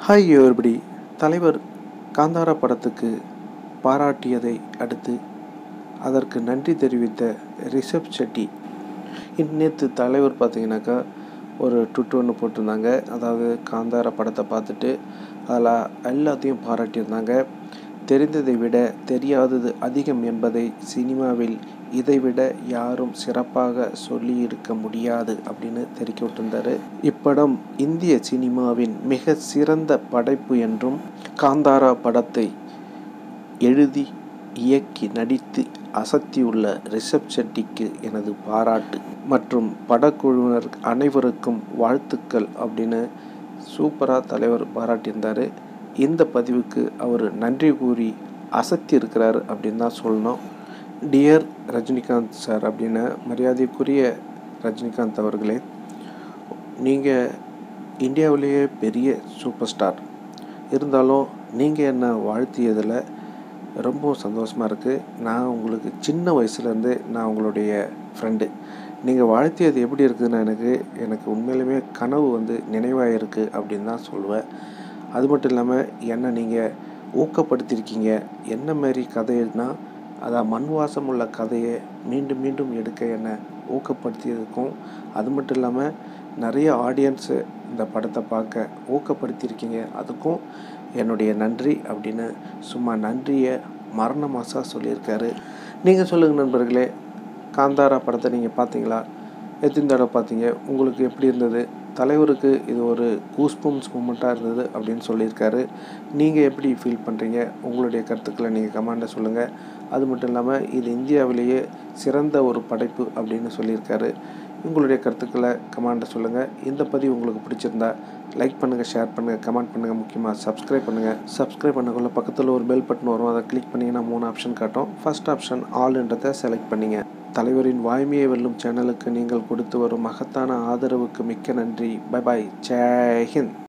hi everybody தலைவர் காந்தாரா படத்துக்கு பாராட்டியதை அடுத்து அதற்கு நன்றி தெரிவித்த ரிஷப் செட்டி நேற்று தலைவர் பார்த்தீங்கன்னாக்கா ஒரு ட்விட் ஒன்று போட்டிருந்தாங்க அதாவது காந்தாரா படத்தை பார்த்துட்டு அதில் எல்லாத்தையும் பாராட்டியிருந்தாங்க தெரிந்ததை விட தெரியாதது அதிகம் என்பதை சினிமாவில் இதைவிட யாரும் சிறப்பாக சொல்லியிருக்க முடியாது அப்படின்னு தெரிவிக்க விட்டிருந்தாரு இப்படம் இந்திய சினிமாவின் மிக சிறந்த படைப்பு என்றும் காந்தாரா படத்தை எழுதி இயக்கி நடித்து அசத்தியுள்ள ரிஷப் செட்டிக்கு எனது பாராட்டு மற்றும் படக்குழுவினர் அனைவருக்கும் வாழ்த்துக்கள் அப்படின்னு சூப்பராக தலைவர் பாராட்டியிருந்தார் இந்த பதிவுக்கு அவர் நன்றி கூறி அசத்தி இருக்கிறார் அப்படின்னு தான் சொல்லணும் டியர் ரஜினிகாந்த் சார் அப்படின்னு மரியாதைக்குரிய ரஜினிகாந்த் அவர்களே நீங்கள் இந்தியாவிலேயே பெரிய சூப்பர் ஸ்டார் இருந்தாலும் நீங்கள் என்னை வாழ்த்தியதில் ரொம்ப சந்தோஷமாக இருக்குது நான் உங்களுக்கு சின்ன வயசுலேருந்து நான் உங்களுடைய ஃப்ரெண்டு நீங்கள் வாழ்த்தியது எப்படி இருக்குதுன்னு எனக்கு எனக்கு உண்மையிலுமே கனவு வந்து நினைவாக இருக்குது அப்படின்னு தான் சொல்லுவேன் அது மட்டும் இல்லாமல் என்னை நீங்கள் ஊக்கப்படுத்தியிருக்கீங்க என்ன மாதிரி கதை எழுதினா அதான் மண் வாசம் உள்ள கதையை மீண்டும் மீண்டும் எடுக்க என்னை ஊக்கப்படுத்தியதுக்கும் அது மட்டும் இல்லாமல் நிறைய ஆடியன்ஸு இந்த படத்தை பார்க்க ஊக்கப்படுத்தியிருக்கீங்க அதுக்கும் என்னுடைய நன்றி அப்படின்னு சும்மா நன்றியை மரண மாசாக சொல்லியிருக்காரு நீங்கள் சொல்லுங்கள் நண்பர்களே காந்தாரா படத்தை நீங்கள் பார்த்தீங்களா எத்தனை தடவை பார்த்தீங்க உங்களுக்கு எப்படி இருந்தது தலைவருக்கு இது ஒரு கூஸ்பம்ஸ் மூமெண்ட்டாக இருந்தது அப்படின்னு சொல்லியிருக்காரு நீங்கள் எப்படி ஃபீல் பண்ணுறீங்க உங்களுடைய கருத்துக்களை நீங்கள் கமெண்ட்டை சொல்லுங்கள் அது மட்டும் இல்லாமல் இது இந்தியாவிலேயே சிறந்த ஒரு படைப்பு அப்படின்னு சொல்லியிருக்காரு உங்களுடைய கருத்துக்களை கமெண்ட்டை சொல்லுங்கள் இந்த பதிவு உங்களுக்கு பிடிச்சிருந்தா லைக் பண்ணுங்கள் ஷேர் பண்ணுங்கள் கமெண்ட் பண்ணுங்கள் முக்கியமாக சப்ஸ்கிரைப் பண்ணுங்கள் சப்ஸ்கிரைப் பண்ணக்குள்ள பக்கத்தில் ஒரு பெல் பட்டன் வரும் அதை கிளிக் பண்ணிங்கன்னா மூணு ஆப்ஷன் காட்டும் ஃபஸ்ட் ஆப்ஷன் ஆல்ன்றதை செலக்ட் பண்ணிங்க தலைவரின் வாய்மையை வெல்லும் சேனலுக்கு நீங்கள் கொடுத்து வரும் மகத்தான ஆதரவுக்கு மிக்க நன்றி பை பாய் ஜெய் ஹிந்த்